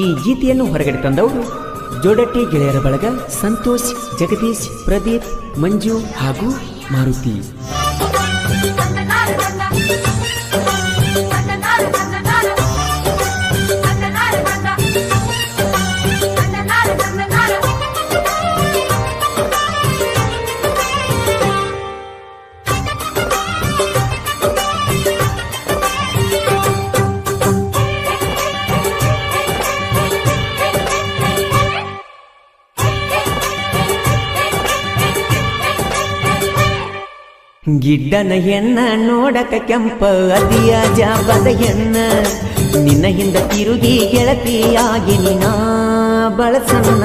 ಈ ಗೀತೆಯನ್ನು ಹೊರಗಡೆ ತಂದವರು ಜೋಡಟ್ಟಿ ಗೆಳೆಯರ ಬಳಗ ಸಂತೋಷ್ ಜಗದೀಶ್ ಪ್ರದೀಪ್ ಮಂಜು ಹಾಗೂ ಮಾರುತಿ ಗಿಡ್ಡನ ಹೆಣ್ಣ ನೋಡಕ ಕೆಂಪ ಅದಿಯ ಜಾಬದ ಹೆಣ್ಣ ನಿನ್ನ ಹಿಂದ ತಿರುಗಿ ಗೆಳತಿಯಾಗಿ ನಿನ ಬಳಸನ್ನ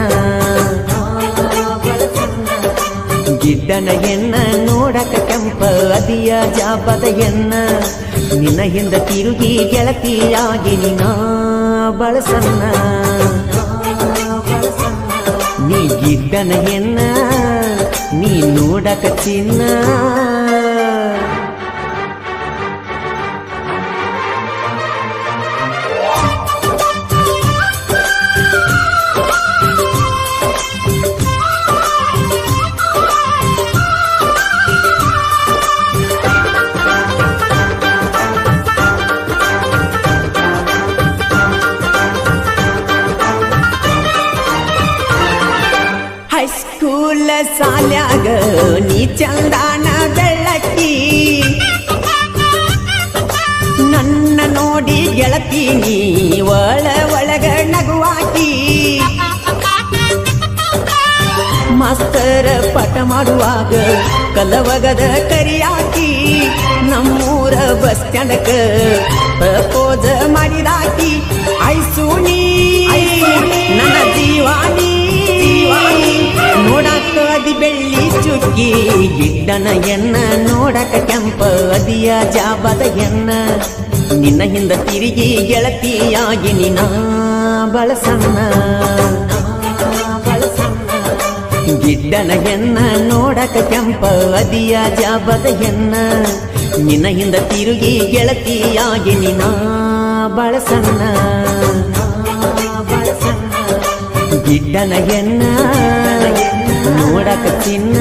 ಗಿಡ್ಡನ ಹೆಣ್ಣ ನೋಡಕ ಕೆಂಪ ಅದಿಯ ಜಾಬದ ಹೆಣ್ಣ ನಿನ್ನ ಹಿಂದ ತಿರುಗಿ ಗೆಳತಿಯಾಗಿ ನಿನ ಬಳಸನ್ನ ನೀ ಗಿಡ್ಡನ ಹೆಣ್ಣ ನೀ ನೋಡಕ ಚಿನ್ನ ಹೈಸ್ಕೂಲ್ ಸಾಲ್ಯಾಗ ನೀ ಚಂದಾನ ಬೆಳ್ಳಕ್ಕಿ ನನ್ನ ನೋಡಿ ಗೆಳತಿ ನೀ ಒಳ ಒಳಗ ನಗುವಾಕಿ ಮಾಸ್ತರ ಪಾಠ ಮಾಡುವಾಗ ಕಲವಗದ ಕರಿಯಾಕಿ ನಮ್ಮೂರ ಬಸ್ ಸ್ಟ್ಯಾಂಡಕ ಪ್ರಪೋಸ ಮಾಡಿದಾಕಿ ಐಸು ನೀ ನನ್ನ ಜೀವಾನಿ ನೋಡಕ್ಕ ಅದಿ ಬೆಳ್ಳಿ ಚುಕ್ಕಿ ಗಿಡ್ಡನ ಎನ್ನ ನೋಡಕ ಕೆಂಪ ಅದಿಯ ಜಾಬದ ಎನ್ನ ನಿನ್ನ ಹಿಂದ ತಿರುಗಿ ಗೆಳತಿಯಾಗಿ ನಿನ ಬಳಸಣ್ಣ ಗಿಡ್ಡನ ಹೆಣ್ಣ ನೋಡಕ ಕೆಂಪ ಅದಿಯ ಜಾಬದ ಹೆಣ್ಣ ನಿನ್ನ ಹಿಂದ ತಿರುಗಿ ಗೆಳತಿಯಾಗಿ ನಿನ ಬಳಸಣ್ಣ ಗಿಡ್ಡನ ಹೆಣ್ಣ ನೋಡಕ ಚಿನ್ನ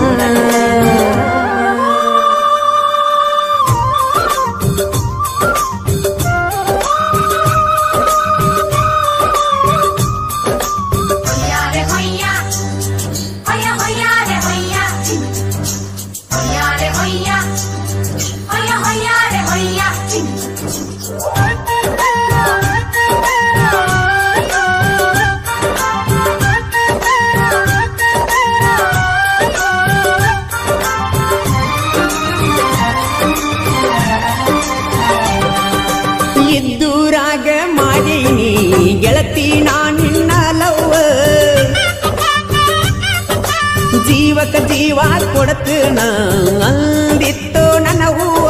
ಇದ್ದೂರಾಗ ಮಾಡೀನಿ ಗೆಳತಿ ನಾ ನಿನ್ನ ಲವ್ವ ಜೀವಕ ಜೀವ ಕೊಡತನ ಅಂದಿತ್ತು ನನ್ನ ಹೂವ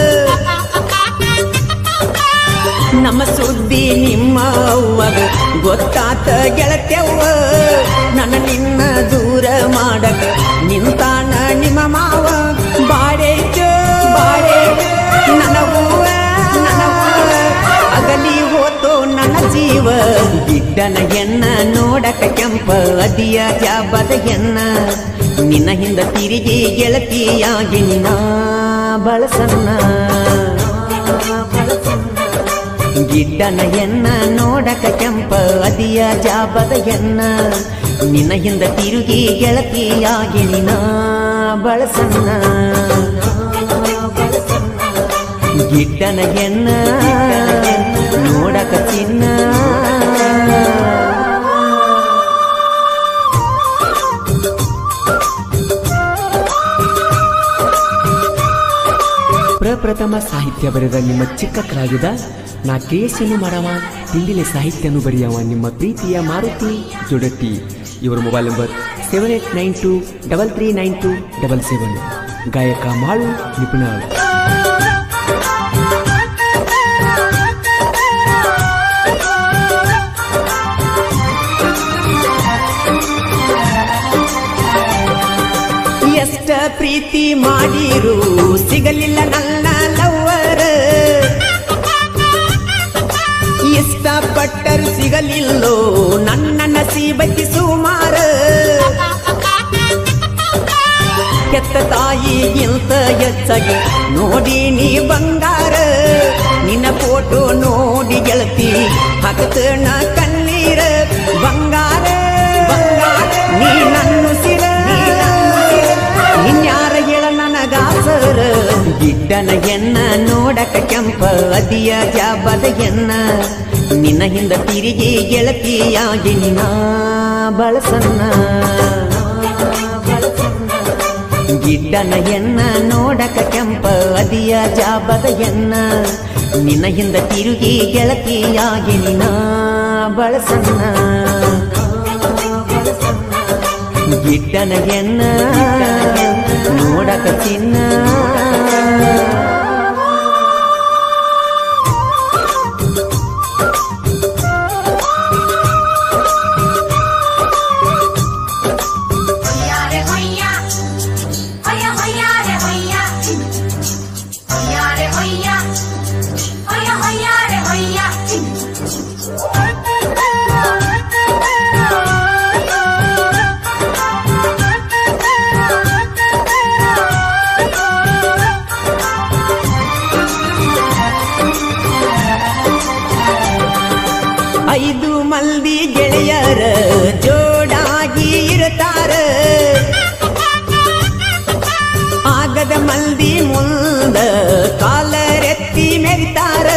ನಮ್ಮ ಸುದ್ದಿ ನಿಮ್ಮ ಅವ್ವಗ ಗೊತ್ತಾತ ಗೆಳತ್ಯವ್ವ ನನ್ನ ನಿನ್ನ ದೂರ ಮಾಡಕ ನಿಂತಾನ ನಿಮ್ಮ ಮಾವ ಬಾಡೇಜೋ ಬಾಡೇಜೋ ನನ್ನ ಹೂವ ನನ್ನ ಹೂವ ಅಗಲಿ ಹೋತೋ ನನ್ನ ಜೀವ ಗಿಡ್ಡನ ಹೆಣ್ಣ ನೋಡಕ ಕೆಂಪ ಅದಿಯ ಜಾಬದ ಹೆಣ್ಣ ನಿನ್ನ ಹಿಂದ ತಿರುಗಿ ಗೆಳತಿಯಾಗಿ ನಿನ್ನ ಬಳಸನ್ನ ಗಿಡ್ಡನ ಎನ್ನ ನೋಡಕ ಕೆಂಪ ಅದಿಯ ಜಾಬದ ಎನ್ನ ನಿನ್ನ ಹಿಂದ ತಿರುಗಿ ಗೆಳತಿಯಾಗಿ ನಿನ ಬಳಸನ್ನ ಗಿಡ್ಡನ ಎನ್ನ ನೋಡಕ ಚಿನ್ನ ಪ್ರಪ್ರಥಮ ಸಾಹಿತ್ಯ ಬರೆದ ನಿಮ್ಮ ಚಿಕ್ಕ ಕಲಾವಿದ ನಾ ಕೇಸನ್ನು ಮಾಡವ ತಿಂಡಿಲೆ ಸಾಹಿತ್ಯನು ಬರೆಯವ ನಿಮ್ಮ ಪ್ರೀತಿಯ ಮಾರುತಿ ಜೊಡಟ್ಟಿ ಇವರ mobile number seven eight nine two double three nine two double seven ಗಾಯಕ ಮಾಳು ನಿಪುಣಾಳ್ ಎಷ್ಟ ಪ್ರೀತಿ ಮಾಡಿರು ಸಿಗಲಿಲ್ಲ ನನ್ನ ಲವ್ವರ್ ಇಷ್ಟಪಟ್ಟರು ಸಿಗಲಿಲ್ಲೋ ಮಂದಿಗಿಂತ ಹೆಚ್ಚಾಗಿ ನೋಡಿ ನೀ ಬಂಗಾರ ನಿನ್ನ ಫೋಟೋ ನೋಡಿ ಗೆಳತಿ ಹಾಕತನ ಕಣ್ಣೀರ ಬಂಗಾರ ಬಂಗಾರ ನೀ ನನ್ನ ಸಿರ ಇನ್ಯಾರ ಹೇಳ ನನಗಾಸರ ಗಿಡ್ಡನ ಎನ್ನ ನೋಡಕ ಕೆಂಪ ಅದಿಯ ಜಾಬದ ಎನ್ನ ನಿನ್ನ ಹಿಂದ ತಿರುಗಿ ಗೆಳತಿಯಾಗಿ ನಿನ್ನ ಬಳಸನ್ನ ಗಿಡ್ಡನ ಎನ್ನ ನೋಡಕ ಕೆಂಪ ಅದಿಯ ಜಾಬದ ಎನ್ನ ನಿನ್ನ ಹಿಂದ ತಿರುಗಿ ಗೆಳತಿಯಾಗಿ ನಿನ್ನ ಬಳಸನ್ನ ಗಿಡ್ಡನ ಎನ್ನ ನೋಡಕ ಚಿನ್ನ Hoya re hoya, hoya hoya re hoya, hoya re hoya, hoya hoya re hoya. ಐದು ಮಂದಿ ಗೆಳೆಯರ ಜೋಡಾಗಿ ಇರುತ್ತಾರ ಆಗದ ಮಂದಿ ಮುಂದ ಕಾಲರೆತ್ತಿ ಮೆರಿತಾರ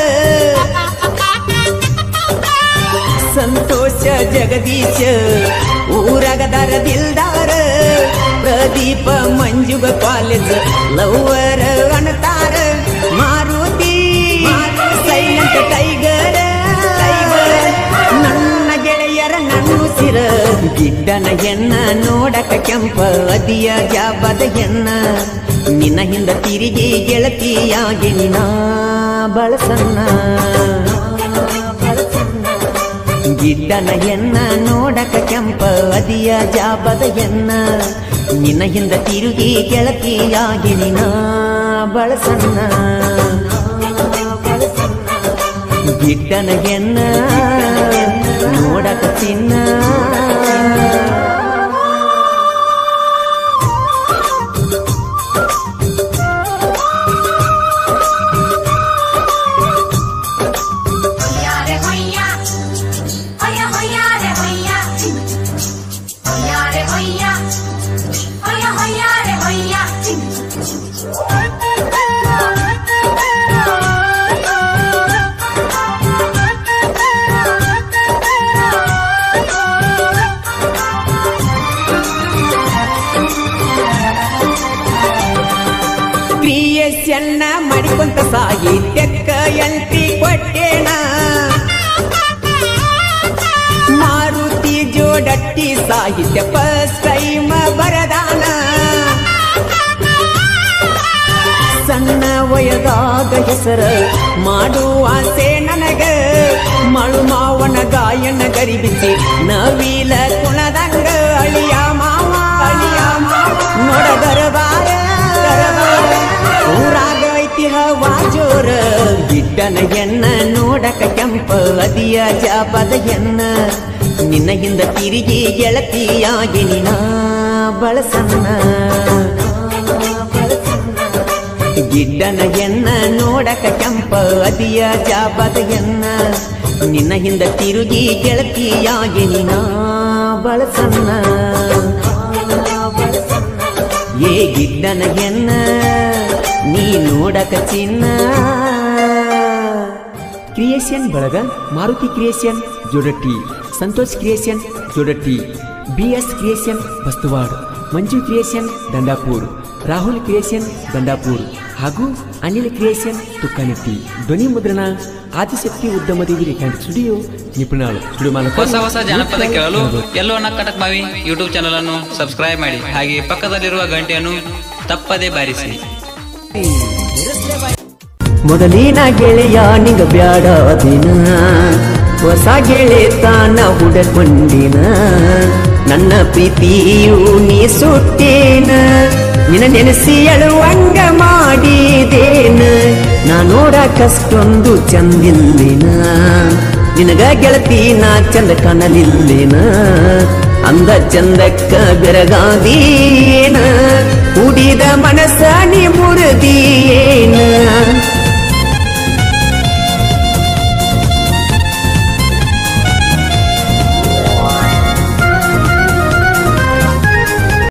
ಸಂತೋಷ ಜಗದೀಶ ಊರಗದರ ದಿಲ್ದಾರ ಪ್ರದೀಪ ಮಂಜುಗ ಕಾಲೇಜ್ ಲವ್ವರ ಅಣತಾರ ಮಾರುತಿ ಸೈಲೆಂಟ್ ಟೈಗರ್ ನನ್ನ ಗೆಳೆಯರ ನನ್ನುಸಿರ ಗಿಡ್ಡನ ಎನ್ನ ನೋಡಕ ಕೆಂಪ ಅದಿಯ ಜಾಬದ ಎನ್ನ ನಿನ್ನ ಹಿಂದ ತಿರುಗಿ ಗೆಳತಿಯಾಗಿ ನಿನ್ನ ಬಳಸನ್ನ ಗಿಡ್ಡನ ಎನ್ನ ನೋಡಕ ಕೆಂಪ ಅದಿಯ ಜಾಬದ ಎನ್ನ ನಿನ್ನ ಹಿಂದ ತಿರುಗಿ ಗೆಳತಿಯಾಗಿ ನಿನ್ನ ಬಳಸನ್ನ ಗಿಡ್ಡನ ಎನ್ನ ನೋಡಕ ಚಿನ್ನ Hoya re hoya, hoya hoya re hoya, hoya re hoya, hoya hoya re hoya. ಕ್ರಿಯೆಯನ್ನ ಮಾಡಿಕೊಂತ ಸಾಹಿತ್ಯಕ್ಕ ಎಂಟ್ರಿ ಕೊಟ್ಟೇನ ಮಾರುತಿ ಜೋಡಟ್ಟಿ ಸಾಹಿತ್ಯ ಫಸ್ಟ್ ಟೈಮ್ ಬರದಾನ ಸಣ್ಣ ವಯದಾಗ ಹೆಸರ ಮಾಡುವ ಆಸೆ ನನಗ ಮಳು ಮಾವನ ಗಾಯನ ಗರಿಬಿಸಿ ನವೀಲ ಕುಣದಂಗ ಅಳಿಯ ಮಾವ ಅಳಿಯ ಮಾವ ನೋಡ ದರಬಾರ ಊರಾಗ ಐತಿ ಹವಾ ಜೋರ ಗಿಡ್ಡನ ಎನ್ನ ನೋಡಕ ಕೆಂಪ ಅದಿಯ ಜಾಬದ ಎನ್ನ ನಿನ್ನ ಹಿಂದ ತಿರುಗಿ ಗೆಳತಿಯಾಗಿ ನಿನ್ನ ಬಳಸನ್ನ ಗಿಡ್ಡನ ಎನ್ನ ನೋಡಕ ಕೆಂಪ ಅದಿಯ ಜಾಬದ ಎನ್ನ ನಿನ್ನ ಹಿಂದ ತಿರುಗಿ ಗೆಳತಿಯಾಗಿ ನಿನ್ನ ಬಳಸನ್ನ ಏ ಗಿಡ್ಡನ ಎನ್ನ ನೀ ನೋಡಕ ಚಿನ್ನ ಕ್ರಿಯೇಷನ್ ಬಳಗ Maruti creation Jodatti Santosh creation Jodatti B S creation Bastawad Manju creation Dandapur Rahul creation Dandapur ಹಾಗೂ ಅನಿಲ್ ಕ್ರಿಯೇಷನ್ ತುಕ್ಕನಿಟ್ಟಿ ಧ್ವನಿ ಮುದ್ರಣ ಆದಿಶಕ್ತಿ ಉದ್ಯಮದೇವಿ ರೇಖಾಂಡ ಸ್ಟುಡಿಯೋ ನಿಪುಣಾಳು ಸ್ಟುಡಿಯೋ ಮಾಲಕ ಹೊಸ ಹೊಸ ಜಾನಪದ ಕೇಳಲು ಎಲ್ಲೋ ಕಟಕ್ ಮಾವಿ ಯೂಟ್ಯೂಬ್ ಚಾನಲ್ ಅನ್ನು ಸಬ್ಸ್ಕ್ರೈಬ್ ಮಾಡಿ ಹಾಗೆ ಪಕ್ಕದಲ್ಲಿರುವ ಗಂಟೆಯನ್ನು ತಪ್ಪದೇ ಬಾರಿಸಿ ಮೊದಲಿನ ಗೆಳೆಯ ನಿಗ ಬ್ಯಾಡ ದಿನ ಹೊಸ ಗೆಳೆತನ ಹುಡಕೊಂಡಿನ ನನ್ನ ಪ್ರೀತಿಯು ನೀ ಸುಟ್ಟೇನ ನಿನ್ನ ನೆನೆಸಿ ಅಳುವಂಗ ಮಾಡಿದೇನ ನಾ ನೋಡಕಷ್ಟೊಂದು ಚಂದಿಲ್ಲಿನ ನಿನಗ ಗೆಳತಿ ನಾ ಚಂದ ಕಾಣಲಿಲ್ಲಿನ ಅಂದ ಚಂದಕ್ಕ ಬೆರಗಾದೀನ ಉಡಿದ ಮನಸ್ಸ ನೀ